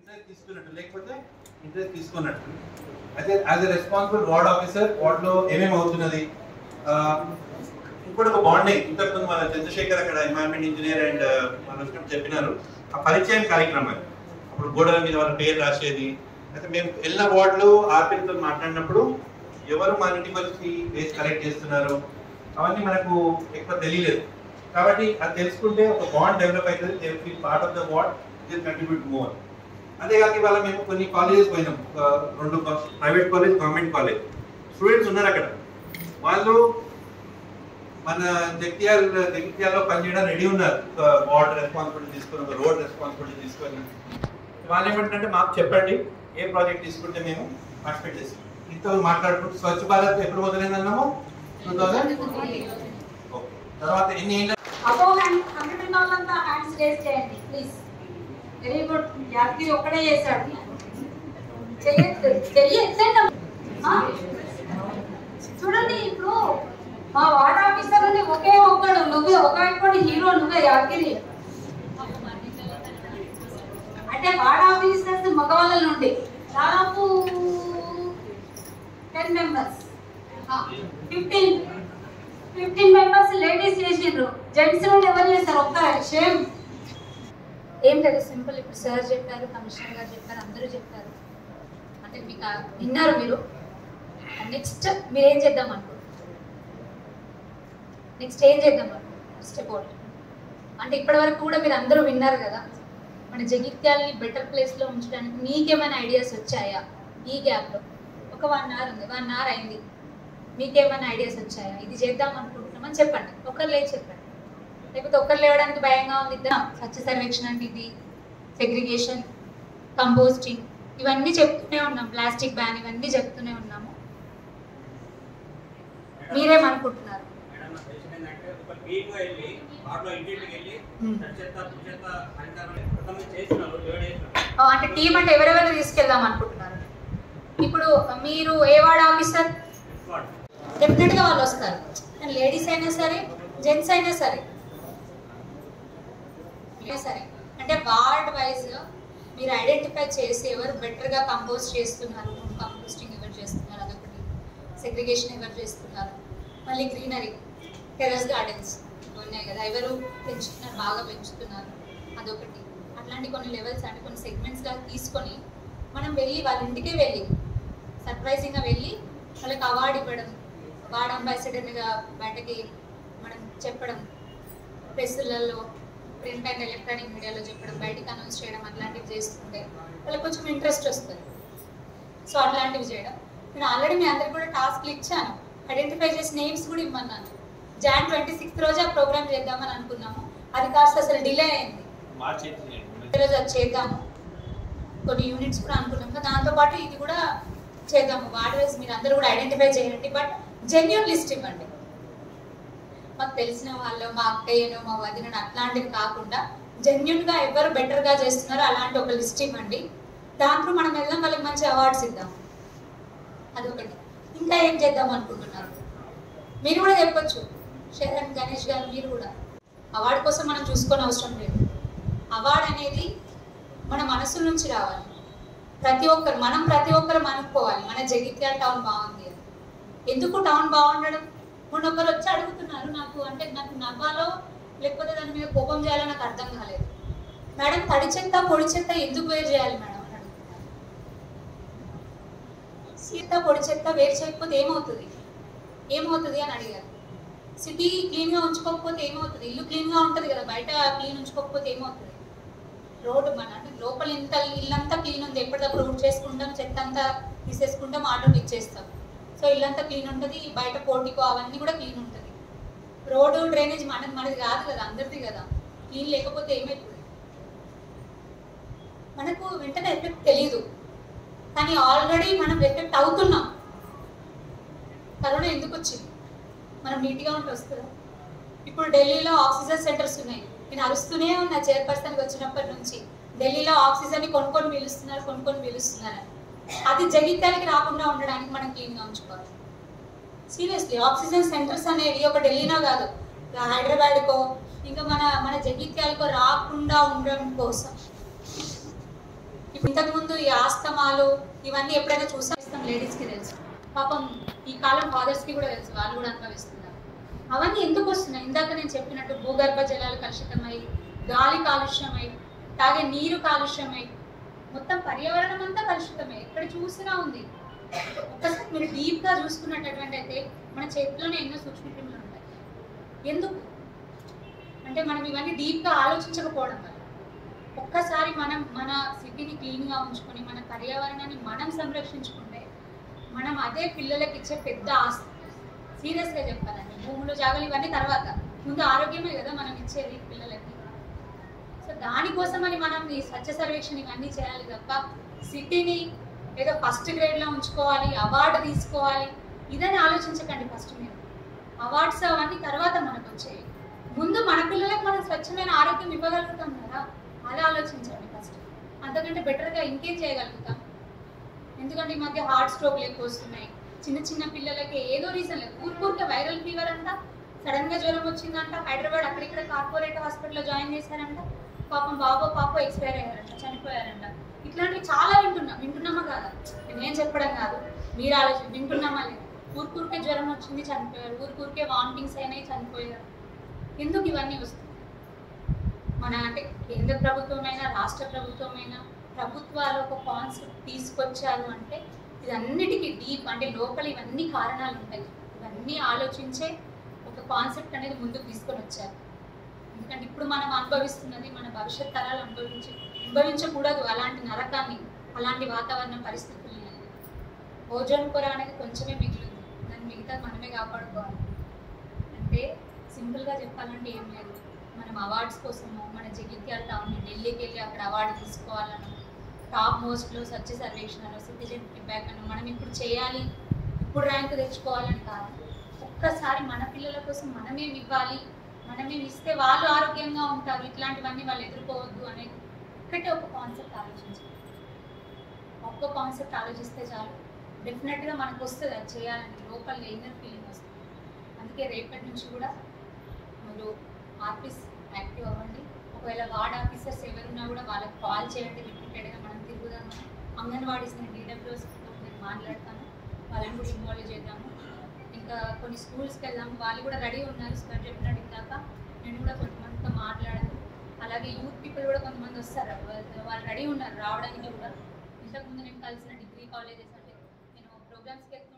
Interest తీసుకున్నట్టు లేకపోతే interest తీసుకున్నట్టు అయితే as a responsible ward officer వార్డులో ఏమేమి అవుతున్నది ఆ, ఇంకోటి ఒక బాండింగ్ ఇంతకుముందు మన చంద్రశేఖర్ అక్కడ ఎన్వైరన్మెంట్ ఇంజనీర్ అండ్ మన వచ్చినప్పుడు చెప్పినారు ఆ పరిచయం కార్యక్రమం అది. అప్పుడు గోడల మీద వాళ్ళ పేరు రాసేది అయితే మేము వెళ్ళిన వార్డులో ఆర్పీలతో మాట్లాడినప్పుడు ఎవరు మన ఇంటికి వచ్చి వేస్ట్ కలెక్ట్ చేస్తున్నారు అవన్నీ మనకు ఎక్కువ తెలియలేదు కాబట్టి అది తెలుసుకుంటే ఒక బాండ్ డెవలప్ అవుతుంది they feel part of the ward they contribute more అంతేకాక ఇవాళ మేము కొన్ని కాలేజెస్ పోయినాం ఒక రెండు private college government college students ఉన్నారు అక్కడ వాళ్ళు మన జగిత్యాల జగిత్యాలలో పనిచేయడం రెడీ ఉన్నారు ఒక వార్డ్ రెస్పాన్సిబిలిటీ తీసుకొని ఒక రోడ్ రెస్పాన్సిబిలిటీ తీసుకొని వాళ్ళు ఏమంటారంటే మాకు చెప్పండి ఏ ప్రాజెక్ట్ తీసుకుంటే మేము పార్టిసిపేట్ చేస్తాం ఇంత మాట్లాడుకుంటూ స్వచ్ఛ భారత్ ఎప్పుడు మొదలైందన్నాము టూ థౌజండ్ ఓకే తర్వాత ఎన్ని ఏళ్ళ అపో హ్యాండ్ హండ్రెడ్ ఉన్న వాళ్ళంతా హ్యాండ్స్ రేస్ చేయండి ప్లీజ్ వెరీ గుడ్ యాదగిరి ఒక్కడే చేశాడు చెయ్యొద్దు చెయ్యి ఎత్తండి ఆ? చూడండి ఇప్పుడు మా వార్డ్ ఆఫీసర్ నుండి ఒకే ఒక్కడు నువ్వే ఒక హీరో నువ్వే యాదగిరి అంటే వార్డ్ ఆఫీసర్స్ మగవాళ్ళ నుండి దాదాపు ten members fifteen fifteen members ladies చేసిండ్రు జెంట్స్ నుండి ఎవరు చేస్తారు ఒక్క షేమ్ ఏం లేదు సింపుల్ ఇప్పుడు సార్ చెప్పారు కమిషనర్ గారు చెప్పారు అందరూ చెప్పారు అంటే మీకు ఆ- విన్నారు మీరు నెక్స్ట్ మీరు ఏం చేద్దాం అనుకో నెక్స్ట్ ఏం చేద్దాం అనుకో ఫస్ట్ ఆఫ్ ఆల్ అంటే ఇప్పటి వరకు కూడా మీరు అందరూ విన్నారు కదా మన జగిత్యాలని బెటర్ ప్లేస్లో ఉంచడానికి మీకేమైనా ఐడియాస్ వచ్చాయా ఈ గ్యాప్లో ఒక వన్ అవర్ ఉంది వన్ అవర్ అయింది మీకేమైనా ఐడియాస్ వచ్చాయా ఇది చేద్దాం అనుకుంటున్నామని చెప్పండి ఒకరు లేదు చెప్పండి లేకపోతే ఒకరు లేవడానికి భయంగా ఉంది ఇద్దరం సత్య సర్వేక్షణ అంటే ఇది సెగ్రిగేషన్ కంపోస్టింగ్ ఇవన్నీ చెప్తూనే ఉన్నాం ప్లాస్టిక్ బ్యాన్ ఇవన్నీ చెప్తూనే ఉన్నాము మీరేమనుకుంటున్నారు మేడం నా సజెషన్ ఏంటంటే ఒక టీమ్ వెళ్ళి వాటిలో ఇంటింటికి వెళ్ళి Hmm. తడి చెత్త పొడి చెత్త హరితారం కొంతమంది చేసినారు డివైడ్ చేసినారు ఆ, అంటే టీం అంటే ఎవరెవరు తీసుకెళ్దాం అనుకుంటున్నారు ఇప్పుడు మీరు ఏ వార్డ్ ఆఫీసర్ వాట్ డెఫినెట్ గా వాళ్ళు వస్తారు లేడీస్ అయినా సరే జెంట్స్ అయినా సరే అయినా సరే అంటే వార్డ్ వైజ్ మీరు ఐడెంటిఫై చేసి ఎవరు బెటర్ గా కంపోజ్ చేస్తున్నారు కంపోస్టింగ్ ఎవరు చేస్తున్నారు అదొకటి సెగ్రిగేషన్ ఎవరు చేస్తున్నారు మళ్ళీ గ్రీనరీ టెరస్ గార్డెన్స్ ఉన్నాయి కదా ఎవరు పెంచుతున్నారు బాగా పెంచుతున్నారు అదొకటి అట్లాంటి కొన్ని లెవెల్స్ అంటే కొన్ని సెగ్మెంట్స్ గా తీసుకొని మనం వెళ్ళి వాళ్ళ ఇంటికే వెళ్ళి సర్ప్రైజింగ్గా వెళ్ళి వాళ్ళకి అవార్డు ఇవ్వడం వార్డ్ అంబాసిడర్గా బయటకి మనం చెప్పడం ప్రెస్లలో ప్రింట్ అండ్ ఎలక్ట్రానిక్ మీడియాలో చెప్పడం బయటికి అనౌన్స్ చేయడం అట్లాంటివి చేస్తుంటే వాళ్ళకి కొంచెం ఇంట్రెస్ట్ వస్తుంది సో అట్లాంటివి చేయడం నేను ఆల్రెడీ మీ అందరికి కూడా టాస్క్లు ఇచ్చాను ఐడెంటిఫై చేసి నేమ్స్ కూడా ఇమ్మన్నాను జాన్ ట్వంటీ సిక్స్త్ రోజు ఆ ప్రోగ్రామ్ చేద్దామని అనుకున్నాము అది కాస్త అసలు డిలే అయింది మార్చి ఈరోజు అది చేద్దాము కొన్ని యూనిట్స్ కూడా అనుకున్నాం కదా దాంతోపాటు ఇది కూడా చేద్దాము వార్డ్ వైజ్ మీరు అందరూ కూడా ఐడెంటిఫై చేయండి బట్ జెన్యున్ లిస్ట్ ఇవ్వండి మాకు తెలిసిన వాళ్ళు మా అక్కయ్యను మా వదినను అట్లాంటివి కాకుండా జెన్యున్ గా ఎవరు బెటర్ గా చేస్తున్నారో అలాంటి ఒక లిస్ట్ ఇవ్వండి దాంట్లో మనం వెళ్దాం వాళ్ళకి మంచి అవార్డ్స్ ఇద్దాం అదొకటి ఇంకా ఏం చేద్దాం అనుకుంటున్నారు మీరు కూడా చెప్పొచ్చు శరణ్ గణేష్ గారు మీరు కూడా అవార్డు కోసం మనం చూసుకొని అవసరం లేదు అవార్డు అనేది మన మనసు నుంచి రావాలి ప్రతి ఒక్కరు మనం ప్రతి ఒక్కరు అనుకోవాలి మన జగిత్యాల టౌన్ బాగుంది అని ఎందుకు టౌన్ బాగుండడం మొన్న ఒకరు వచ్చి అడుగుతున్నారు నాకు అంటే నాకు నవ్వాలో లేకపోతే దాని మీద కోపం చేయాలో నాకు అర్థం కాలేదు మేడం తడి చెత్త పొడి చెత్త ఎందుకు వేరు చేయాలి మేడం అని అడుగుతున్నారు చెత్త పొడి చెత్త వేరు చేయకపోతే ఏమవుతుంది ఏమవుతుంది అని అడిగారు సిటీ క్లీన్ గా ఉంచుకోకపోతే ఏమవుతుంది ఇల్లు క్లీన్ గా ఉంటది కదా బయట క్లీన్ ఉంచుకోకపోతే ఏమవుతుంది రోడ్డు మన అంటే లోపల ఇంత ఇల్లంతా క్లీన్ ఉంది ఎప్పటికప్పుడు ఊడ్ చేసుకుంటాం చెత్త అంతా తీసేసుకుంటాం ఆటోకి ఇచ్చేస్తాం సో ఇల్లంతా క్లీన్ ఉంటుంది బయట పోటీకో అవన్నీ కూడా క్లీన్ ఉంటుంది రోడ్డు డ్రైనేజ్ మనది మనది కాదు కదా అందరిది కదా క్లీన్ లేకపోతే ఏమవుతుంది మనకు వెంటనే ఎఫెక్ట్ తెలీదు కానీ ఆల్రెడీ మనం ఎఫెక్ట్ అవుతున్నాం కరోనా ఎందుకు వచ్చింది మనం నీట్గా ఉంటే వస్తుందా ఇప్పుడు ఢిల్లీలో ఆక్సిజన్ సెంటర్స్ ఉన్నాయి నేను అరుస్తూనే ఉన్నా చైర్పర్సన్కి వచ్చినప్పటి నుంచి ఢిల్లీలో ఆక్సిజన్ ని కొనుక్కొని పిలుస్తున్నారు కొనుక్కొని పిలుస్తున్నారు అది జగిత్యాలకి రాకుండా ఉండడానికి మనం క్లీన్గా ఉంచుకోవాలి సీరియస్లీ ఆక్సిజన్ సెంటర్స్ అనేవి ఒక ఢిల్లీలో కాదు హైదరాబాద్కో ఇంకా మన మన జగిత్యాలకో రాకుండా ఉండడం కోసం ఇంతకు ముందు ఈ ఆస్తమాలు ఇవన్నీ ఎప్పుడైనా చూసాం లేడీస్ కి తెలుసు పాపం ఈ కాలం ఫాదర్స్ కి కూడా తెలుసు వాళ్ళు కూడా అనుభవిస్తున్నారు అవన్నీ ఎందుకు వస్తున్నాయి ఇందాక నేను చెప్పినట్టు భూగర్భ జలాలు కలుషితమై గాలి కాలుష్యమై తాగే నీరు కాలుష్యమై మొత్తం పర్యావరణం అంతా కలుషితమే ఎక్కడ చూసినా ఉంది ఒక్కసారి మీరు డీప్ గా చూసుకున్నటువంటి అయితే మన చేతిలోనే ఎన్నో సూక్ష్మక్రిములు ఉంటాయి ఎందుకు అంటే మనం ఇవన్నీ డీప్ గా ఆలోచించకపోవడం వల్ల ఒక్కసారి మనం మన సిటీని క్లీన్ గా ఉంచుకొని మన పర్యావరణాన్ని మనం సంరక్షించుకుంటే మనం అదే పిల్లలకి ఇచ్చే పెద్ద ఆస్తి సీరియస్ గా చెప్పాలండి భూములు జాగలు ఇవన్నీ తర్వాత ముందు ఆరోగ్యమే కదా మనం ఇచ్చేది పిల్లలకి సో దానికోసమని మనం ఈ స్వచ్ఛ సర్వేక్షణ ఇవన్నీ చేయాలి తప్ప సిటీని ఏదో ఫస్ట్ గ్రేడ్ లో ఉంచుకోవాలి అవార్డు తీసుకోవాలి ఇదని ఆలోచించకండి ఫస్ట్ మీరు అవార్డ్స్ అవన్నీ తర్వాత మనకు వచ్చాయి ముందు మన పిల్లలకు మనం స్వచ్ఛమైన ఆరోగ్యం ఇవ్వగలుగుతాం కదా అలా ఆలోచించండి ఫస్ట్ అంతకంటే బెటర్గా ఇంకేం చేయగలుగుతాం ఎందుకంటే ఈ మధ్య హార్ట్ స్ట్రోక్లు ఎక్కువ వస్తున్నాయి చిన్న చిన్న పిల్లలకి ఏదో రీజన్ లేదు ఊరికూరికే వైరల్ ఫీవర్ అంట సడన్ గా జ్వరం వచ్చిందంట హైదరాబాద్ అక్కడిక్కడ కార్పొరేట్ హాస్పిటల్లో జాయిన్ చేశారంట పాపం బాబో పాప ఎక్స్పైర్ అయ్యారంట చనిపోయారంట ఇట్లాంటివి చాలా వింటున్నాం వింటున్నామా కాదా నేను చెప్పడం కాదు మీరు ఆలోచన వింటున్నామా లేదు ఊరికూరికే జ్వరం వచ్చింది చనిపోయారు ఊరికూరికే వామిటింగ్స్ అయినాయి చనిపోయారు ఎందుకు ఇవన్నీ వస్తాయి మన అంటే కేంద్ర ప్రభుత్వమైనా రాష్ట్ర ప్రభుత్వమైనా ప్రభుత్వాలు ఒక కాన్సెప్ట్ తీసుకొచ్చారు అంటే ఇదన్నిటికీ డీప్ అంటే లోపల ఇవన్నీ కారణాలు ఉంటాయి ఇవన్నీ ఆలోచించే ఒక కాన్సెప్ట్ అనేది ముందుకు తీసుకొని వచ్చారు ఎందుకంటే ఇప్పుడు మనం అనుభవిస్తున్నది మన భవిష్యత్ తరాలు అనుభవించి అనుభవించకూడదు అలాంటి నరకాన్ని అలాంటి వాతావరణ పరిస్థితుల్ని ఓజోన్ పొర అనేది కొంచెమే మిగిలింది దాన్ని మిగతా మనమే కాపాడుకోవాలి అంటే సింపుల్గా చెప్పాలంటే ఏం లేదు మనం అవార్డ్స్ కోసము మన జగిత్యాల టౌన్ ఢిల్లీకి వెళ్ళి అక్కడ అవార్డు తీసుకోవాలను టాప్ మోస్ట్లో స్వచ్ఛ సర్వేక్షణలో సిటిజన్ ఫీడ్బ్యాక్ అని మనం ఇప్పుడు చేయాలి ఇప్పుడు ర్యాంక్ తెచ్చుకోవాలని కాదు ఒక్కసారి మన పిల్లల కోసం మనమేం ఇవ్వాలి మనమేం ఇస్తే వాళ్ళు ఆరోగ్యంగా ఉంటారు ఇట్లాంటివన్నీ వాళ్ళు ఎదుర్కోవద్దు అనేది ఒక్కటే ఒక కాన్సెప్ట్ ఆలోచించాలి ఒక్క కాన్సెప్ట్ ఆలోచిస్తే చాలు డెఫినెట్గా మనకు వస్తుంది అది చేయాలని లోపల ఇన్నర్ ఫీలింగ్ వస్తుంది అందుకే రేపటి నుంచి కూడా మీరు ఆఫీస్ యాక్టివ్ అవ్వండి ఒకవేళ వార్డ్ ఆఫీసర్స్ ఎవరున్నా కూడా వాళ్ళకి కాల్ చేయండి రిపీటెడ్గా మనం తిరుగుదాము అంగన్వాడీస్ నేను డీడబ్ల్యూఎస్ నేను మాట్లాడతాను వాళ్ళని కూడా ఇన్వాల్వ్ చేద్దాము ఇంకా కొన్ని స్కూల్స్కి వెళ్దాము వాళ్ళు కూడా రెడీ ఉన్నారు సార్ చెప్పినట్టు ఇందాక నేను కూడా కొంతమందితో మాట్లాడాను అలాగే యూత్ పీపుల్ కూడా కొంతమంది వస్తారు వాళ్ళు- వాళ్ళు రెడీ ఉన్నారు రావడానికి కూడా ఇంతకుముందు నేను కలిసిన డిగ్రీ కాలేజెస్ అంటే నేను ప్రోగ్రామ్స్కి